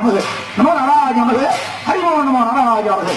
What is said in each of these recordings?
நமது நமோ நாராஜ நமது ஹரிமோ நமோ நாராஜ நமது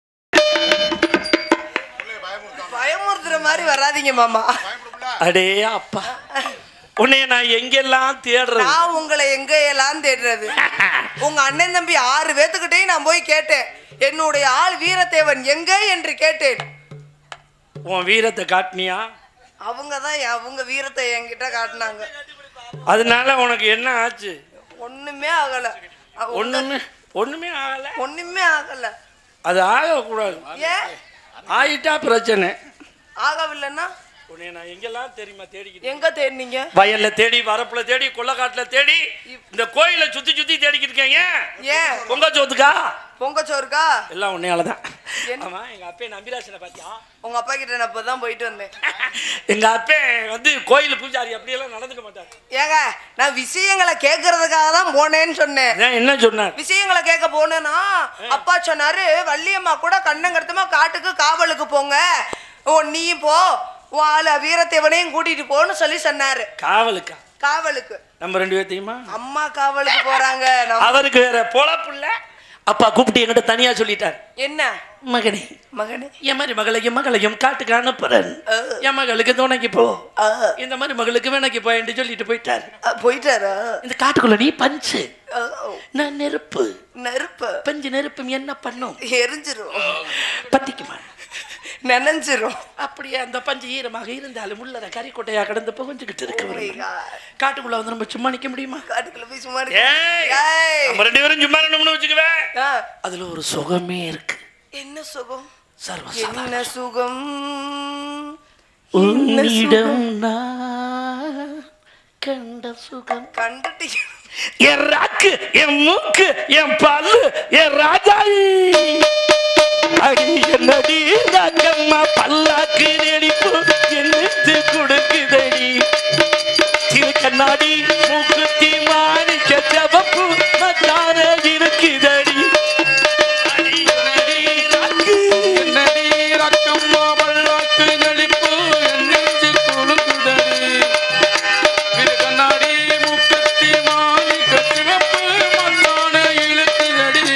பயமுறுத்துற மாதிரி வராதீங்க மாமா அடே அப்பா உன்னைய நான் எங்கெல்லாம் தேடுறது நான் உங்களை எங்க எல்லாம் தேடுறது உங்க அண்ணன் தம்பி ஆறு பேத்துக்கிட்டையும் நான் போய் கேட்டேன் என்னுடைய ஆள் வீரத்தேவன் எங்க என்று கேட்டேன் உன் வீரத்தை காட்டினியா அவங்க தான் அவங்க வீரத்தை என்கிட்ட காட்டினாங்க அதனால உனக்கு என்ன ஆச்சு ஒண்ணுமே ஆகல அ- ஒண்ணுமே ஒண்ணுமே ஆகல ஒண்ணுமே ஆகல அது ஆகக்கூடாது ஏன் ஆயிட்டா பிரச்சனை ஆகவில்லைன்னா உன்னை நான் எங்கெல்லாம் தெரியுமா தேடிக்கிட்டு எங்க தேடினீங்க வயல்ல தேடி வரப்புல தேடி கொள்ளக்காட்டுல தேடி இந்த கோயிலை சுத்தி சுத்தி தேடிக்கிட்டு இருக்கேன் ஏன் ஏன் பொங்க சோத்துக்கா பொங்கச்சோறுக்கா எல்லாம் உன்னையால தான் என்ன? ஆமா எங்க அப்பே நம்பிராசனை பாத்தியா உங்க அப்பா கிட்ட நான் இப்பதான் போயிட்டு வந்தேன் எங்க அப்பே வந்து கோயில் பூஜாரி அப்படியெல்லாம் நடந்துக்க மாட்டார் ஏங்க நான் விஷயங்களை கேட்கறதுக்காக தான் போனேன்னு சொன்னேன் அதான் என்ன சொன்னார் விஷயங்களை கேட்க போனேன்னா அப்பா சொன்னாரு வள்ளியம்மா கூட கண்ணங்கருத்தமா காட்டுக்கு காவலுக்கு போங்க ஓ நீயும் போ உன் ஆளு வீரத்தேவனையும் கூட்டிட்டு போன்னு சொல்லி சொன்னாரு காவலுக்கா காவலுக்கு நம்ம ரெண்டு பேர்த்தையுமா அம்மா காவலுக்கு போறாங்க நம்ம- அவருக்கு வேற பொழப்புள்ள அப்பா கூப்பிட்டு என்கிட்ட தனியா சொல்லிட்டார் என்ன மகனே மகனே என் மாதிரி மகளையும் மகளையும் காட்டுக்கு அனுப்புறேன் ஆ. என் மகளுக்கு துணைக்கு போ ஆ, இந்த மாதிரி மகளுக்கு வேணைக்கு போயின்னு சொல்லிட்டு போயிட்டாரு ஆ, போயிட்டாரா இந்த காட்டுக்குள்ள நீ பஞ்சு ஆ, நான் நெருப்பு நெருப்பு பஞ்சு நெருப்பும் என்ன பண்ணும் எரிஞ்சிரும் பத்திக்குமா நனைஞ்சிரும் அப்படியே அந்த பஞ்சு ஈரமாக இருந்தாலும் உள்ளத கறிக்கொட்டையா கடந்து புகஞ்சுக்கிட்டு Oh my இருக்கு God. காட்டுக்குள்ள வந்து நம்ம சும்மா நிக்க முடியுமா காட்டுக்குள்ள போய் சும்மா ஏய், இருக்கு. ஏய். நம்ம ரெண்டு பேரும் சும்மா நின்னோம்னு வச்சுக்குவேன் ஆ, அதுல ஒரு சுகமே இருக்கு என்ன சுகம் சர்வசாதாரண என்ன சுகம் என்ன உன்னிடம் சுகம்? நான் கண்ட சுகம் கண்டுட்டீங்க என் ராக்கு என் மூக்கு என் பல்லு என் ராஜாயி அடி என்னடி ராக்கம்மா பல்லாக்கு நெடிப்பு என்னத்து கொடுக்குதடி திரு கண்ணாடி மூக்குத்தி மாணிக்க செவப்பு மச்சான இருக்குதடி அடி என்னடி ராக்கு என்னடி ரக்கம்மா பல்லாக்கு நெளிப்பு என் நெஞ்சு குலுங்குதடி. இது கண்ணாடி மூக்குத்தி மாணிக்க சிவப்பு மண்ணான இழுக்குதடி.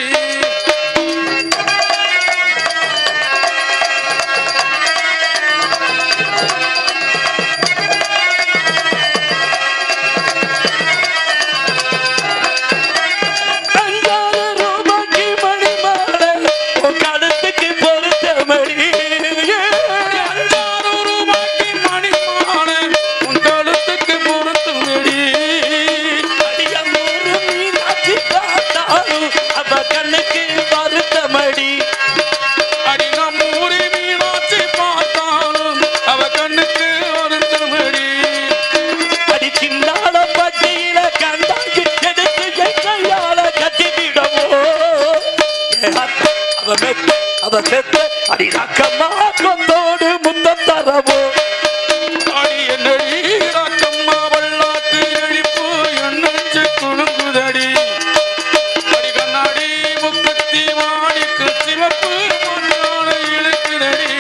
அஞ்சாறு ரூபாய்க்கு மணி மாலை உன் கழுத்துக்கு பொறுத்த மணி அஞ்சாறு ரூபாய்க்கு மணிமாலை உன் கழுத்துக்கு பொருத்துமடி. அடியம்மூரு மீனாட்சி பார்த்தாலும் அவ கண்ணுக்கு வருத்தமடி அடி நம் ஊரி மீனாட்சி பார்த்தாலும் அவ கண்ணுக்கு வருத்தமடி அடி சின்னால பட்டியில கண்டாங்கி எடுத்து என் கையால கட்டிவிடவோ என் அத்தை, அவ மெத்த அவ செத்த அடி நக்கம்மா கொத்தோடு முத்தம் தரவோ அடி என்னடி ராக்கம்மா வல்லாக்கு எழிப்பு என் நெஞ்சு குலுங்குதடி. அடி கண்ணாடி முக்குத்தி மாணிக்கு சிவப்பு மண்ணான இழுக்குதடி.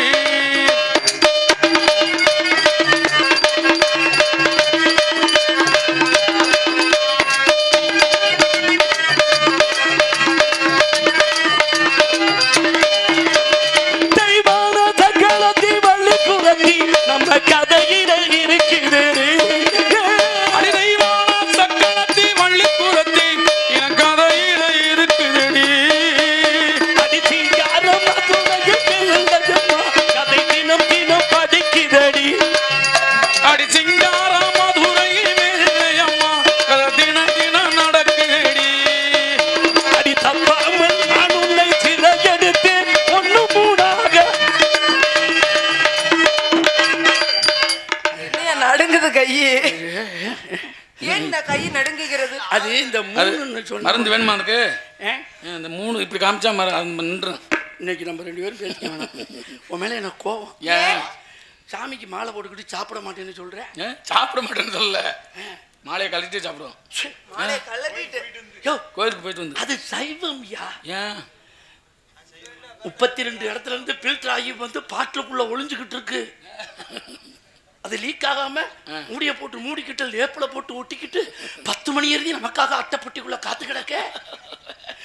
தெய்வான தக்களத்தி வள்ளி குரத்தி நம்ம கதையில இருக்குது அடி தெய்வான சக்கரத்தி வள்ளிக்குரத்தி என் கதையில இருக்குதடி. அடிச்சிங்காரம் மதுரையில் உள்ளதம்மா, கதை தினம் தினம் படிக்குதடி அடி சிங்கார மதுரையில் வெள்ளையம்மா கதை தினம் தினம் நடக்குதடி. அடி தப்பாமல் நான் உன்னை சிறையெடுத்து ஒண்ணு மூடாக என்னையா நடுங்குது கையே ஏன் இந்த கை நடுங்குகிறது அது இந்த மூணுன்னு சொன்ன மருந்து வேணுமா உனக்கு ஆ? ஏன் இந்த மூணு இப்படி காமிச்சா மர அது நின்றும் இன்னைக்கு நம்ம ரெண்டு பேரும் பேசிக்க வேணாம் உன் மேல எனக்கு கோவம் ஏன் சாமிக்கு மாலை போட்டுக்கிட்டு சாப்பிட மாட்டேன்னு சொல்றேன் ஏன் சாப்பிட மாட்டேன்னு சொல்லல மாலையை கழட்டிட்டு சாப்பிடுவோம் மாலையை கழட்டிட்டு யோ கோயிலுக்கு போயிட்டு வந்து அது சைவம்யா ஏன் முப்பத்தி ரெண்டு இடத்துல இருந்து ஃபில்டர் ஆகி வந்து பாட்டுக்குள்ள ஒளிஞ்சுக்கிட்டு இருக்கு அது லீக் ஆகாம மூடிய போட்டு மூடிக்கிட்டு லேப்பில் போட்டு ஒட்டிக்கிட்டு பத்து மணி எழுதி நமக்காக அட்டைப்பட்டிக்குள்ள காத்து கிடக்க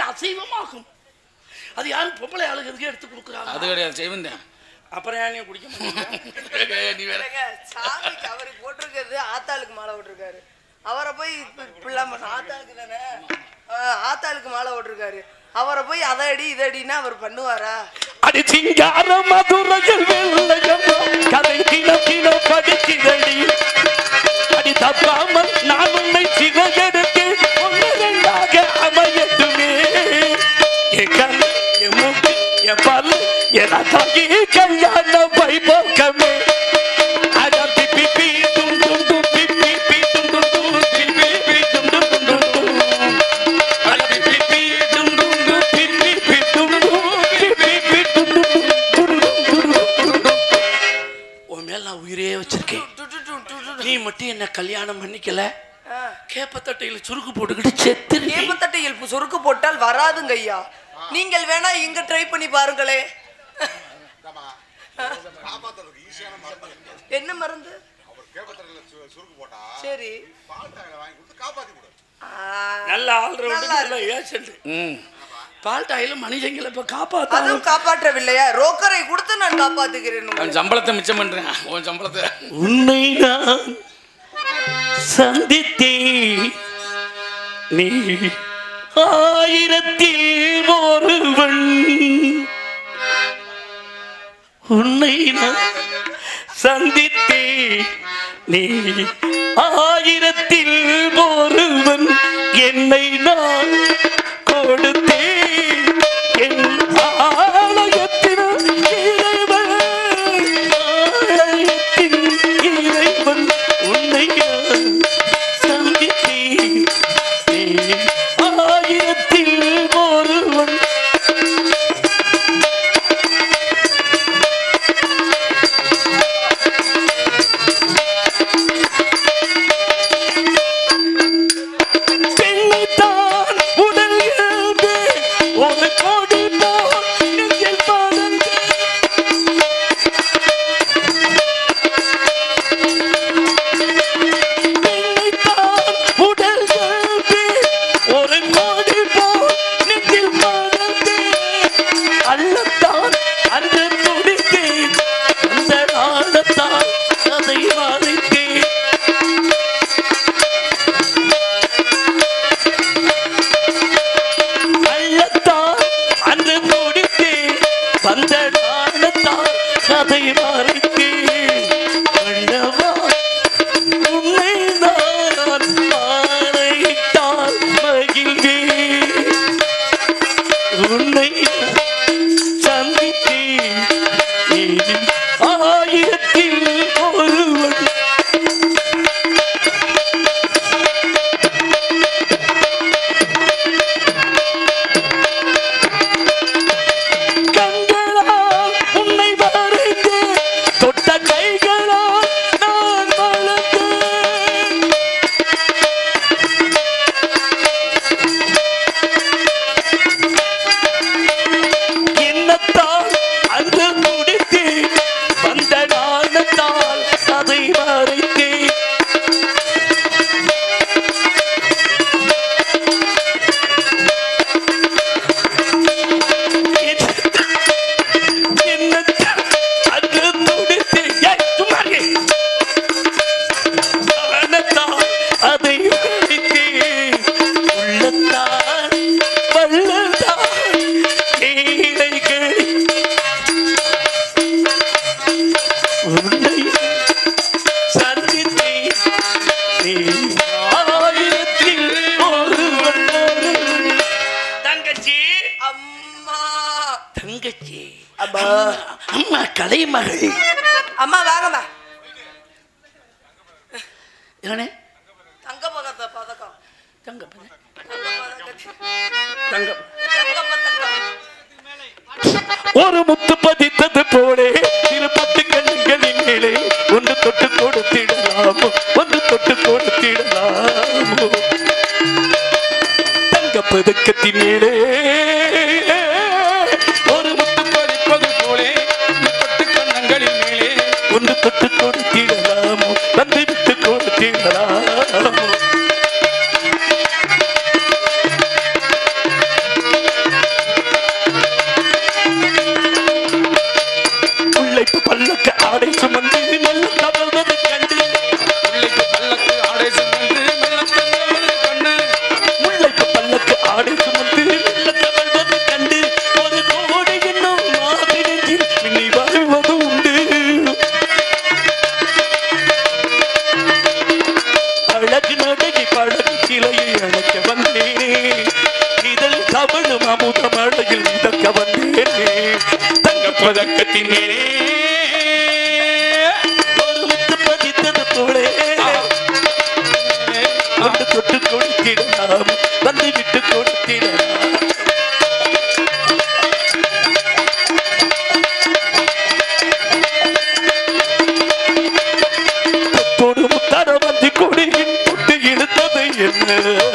அசைவமாகும் அது யாரும் பொம்பளை ஆளுகளுக்கு எடுத்து கொடுக்குறாங்க அது கிடையாது செய்வந்தேன் அப்புறம் ஏன் நீ குடிக்க மாட்டேங்க நீ வேற இல்லைங்க, சாமிக்கு அவரு போட்டிருக்கிறது ஆத்தாளுக்கு மாலை போட்டிருக்காரு அவரை போய் இப்ப இப்படிலாம் பண்ண ஆத்தாளுக்கு தானே ஆ, ஆத்தாளுக்கு மாலை போட்டிருக்காரு அவரை போய் அதை அடி இதை அடின்னா அவர் பண்ணுவாரா அடி சிங்கார மதுரையில் வெள்ளையம்மா கதை கிலோ கிலோ படிக்கிறடி அடி தப்பாமல் நான் உன்னை சிவகெடுத்து ஒன்று ரெண்டாக அமையட்டுமே என் கண் என் மூக்கு என் பல் என் தாகி கல்யாண வைபோக்கமே அட பிப்பி பி டும் டும் டும் பிப்பி பி டும் டும் டும் பிப்பி பி டும் டும் டும் டும் டும் அட பிப்பி பி டும் டும் டும் பிப்பி பி டும் டும் பிப்பி பி டும் டும் டும் டும் டும் டும். உன் மேல நான் உயிரே வச்சிருக்கேன் டு, டு, டு, டு, டு, டு. நீ மட்டும் என்ன கல்யாணம் பண்ணிக்கல ஆ. கேப்பத்தட்டையில சுருக்கு போட்டுக்கிட்டு செத்துரு ஏப்பத்தட்டை இயல்பு சொருக்கு போட்டால் வராதுங்க ஐயா நீங்கள் வேணா இங்க ட்ரை பண்ணி பாருங்களே காப்பாத்துறதுக்கு ஈஸியான மருந்து என்ன மருந்து அவர் கேப்பத்திரையில சுருக்கு போட்டா சரி பால் டாயில வாங்கி கொடுத்து காப்பாத்தி கொடு ஆ, நல்ல ஆள்றவன் நல்லா நல்ல இருக்கு. ஏஜென்ட் ம் பால்டாயில மனுஷங்களை இப்ப காப்பாத்தாலும் அதுவும் காப்பாற்றவில்லையா ரோக்கரை கொடுத்து நான் காப்பாத்துகிறேன் உங்களை. அவன் சம்பளத்தை மிச்சம் பண்றேன் உன் சம்பளத்தை உன்னை நான் சந்தித்தேன் நீ ஆயிரத்தில் ஒருவன் உன்னை நான் சந்தித்தேன் நீ ஆயிரத்தில் ஒருவன் என்னை நான் கொடுத்தேன் என் ஆலயத்தில் இறைவன் ஆலயத்தில் இறைவன் உன்னை நான் சந்தித்தேன் நீ ஆயிரத்தில் ஒருவன் பெண்ணைத்தான் உடல் இழந்து ஒரு கோடி போல் நெஞ்சில் பறந்து பெண்ணைத்தான் உடல் இழந்து ஒரு கோடி போல் நெஞ்சில் பறந்து அள்ளத்தான் அன்று துடித்தேன் அந்த நாளத்தான் அதை மறைத்தேன் அள்ளத்தான் அன்று முடித்தே வந்த நாளத்தான் கதை மறைத்தேன் அள்ளவா உன்னை நான் மாலையிட்டால் மகிழ்வேன் உன்னை சந்தித்தேன் நீ ஆயிரத்தில் ஒருவன் கண்களால் உன்னை வரைந்து தொட்ட கைகளால் நான் வளர்ந்தேன் என்னத்தால் அன்று முடித்தேன் வந்த நாளத்தால் அதை மறைத்தேன் என்னத்தால் அன்று முடித்தேன் ஏய், சும்மா இரு. அவனத்தால் அதை மறைத்தேன் உள்ளத்தால் வல்லதால் ஏழைகள் உன்னை சந்தித்தேன் நீ ஆயிரத்தில் ஒருவன் தங்கச்சி அம்மா தங்கச்சி அம்மா. அம்மா கலைமகள் அம்மா வாங்கம்மா என்னே தங்க பதக்க பதக்கம் தங்க தங்க பதக்கத்தி- தங்க தங்க பதக்கம் ஒரு முத்து பதித்தது போலே திருப்பத்து கண்களின் மேலே ஒன்று தொட்டு கொடுத்திடலாமோ ஒன்று தொட்டு கொடுத்திடலாமோ தங்க பதக்கத்தின் மேலே ஒரு முத்து பதிப்பது போலே தொட்டு கண்ணங்களின் மேலே ஒன்று தொட்டு கொடுத்திடலாமோ வந்து விட்டு கொடுத்திடலாமோ இதழ் தமிழும் அமுத மழையில் மிதக்க வந்தேனே தங்க பதக்கத்தின் மேலே ஒரு முத்து பதித்தது போலே வந்து தொட்டு கொடுத்திடலாம் வந்து விட்டு கொடுத்திடலாம் தொடு முத்தர வந்து கொடியின் தொட்டு இழுத்தது என்ன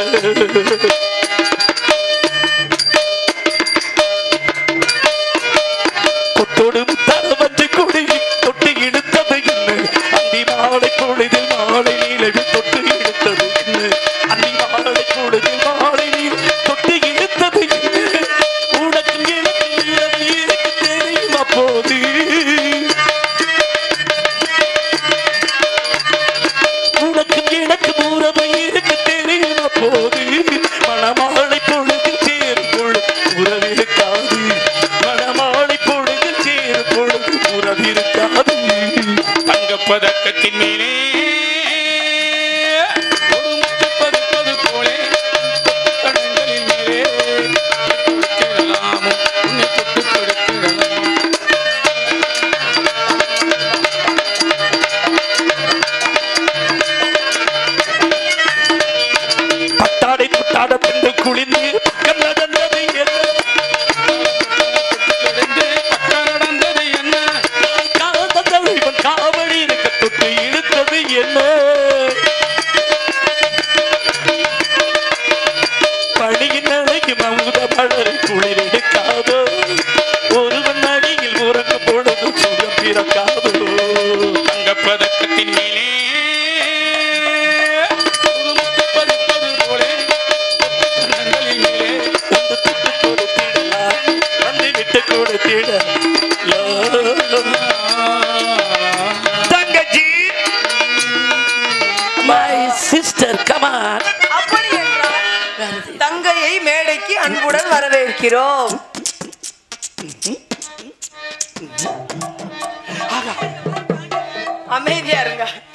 கொத்தோடு முத்தார வந்து கொடியின் தொட்டு இழுத்தது என்ன அந்தி மாலை பொழுதில் மாலை நீலவில் தொட்டு இழுத்தது என்ன அந்தி மாலை பொழுதில் மாலை நீல தொட்டு இழுத்தது என்ன உனக்கு எனக்கு இரவு எனக்கு தெரியும் அப்போது உனக்கு எனக்கு தூரமை இருக்கு தெரியும் அப்போது மணமாலை பொழுதில் சேரும் பொழுது உறவிருக்காது மணமாலை பொழுதில் சேரும் பொழுது உறவிருக்காது தங்கப்பதக்கத்தின் மேலே ஒரு முத்து பதிப்பது போலே கண்களின் மேலே கொடுத்திடலாமோ உன்னை தொட்டு கொடுத்திடலாம் பட்டாடை புட்டாட பெண்கள் குளிர்ந்து பக்கம் நடந்தது என்ன கிடந்து பக்கம் நடந்தது என்ன காதல் இவன் காவடி இருக்க தொட்டு இழுத்தது என்ன பணியின் அழகு மமுத மலரை குளிர் எடுக்காதோ ஒருவன் அடியில் உறங்கும் பொழுது சுகம் பிறக்காதோ தங்கப்பதக்கத்தின் மேலே ஒரு முத்து பதிப்பது போலே கண்களின் மேலே வந்து தொட்டு கொடுத்திடலாம் வந்து விட்டு கொடுத்திட தங்கச்சி மை சிஸ்டர் கமான் அப்படி என்றால் தங்கையை மேடைக்கு அன்புடன் வரவேற்கிறோம் அமைதியா இருங்க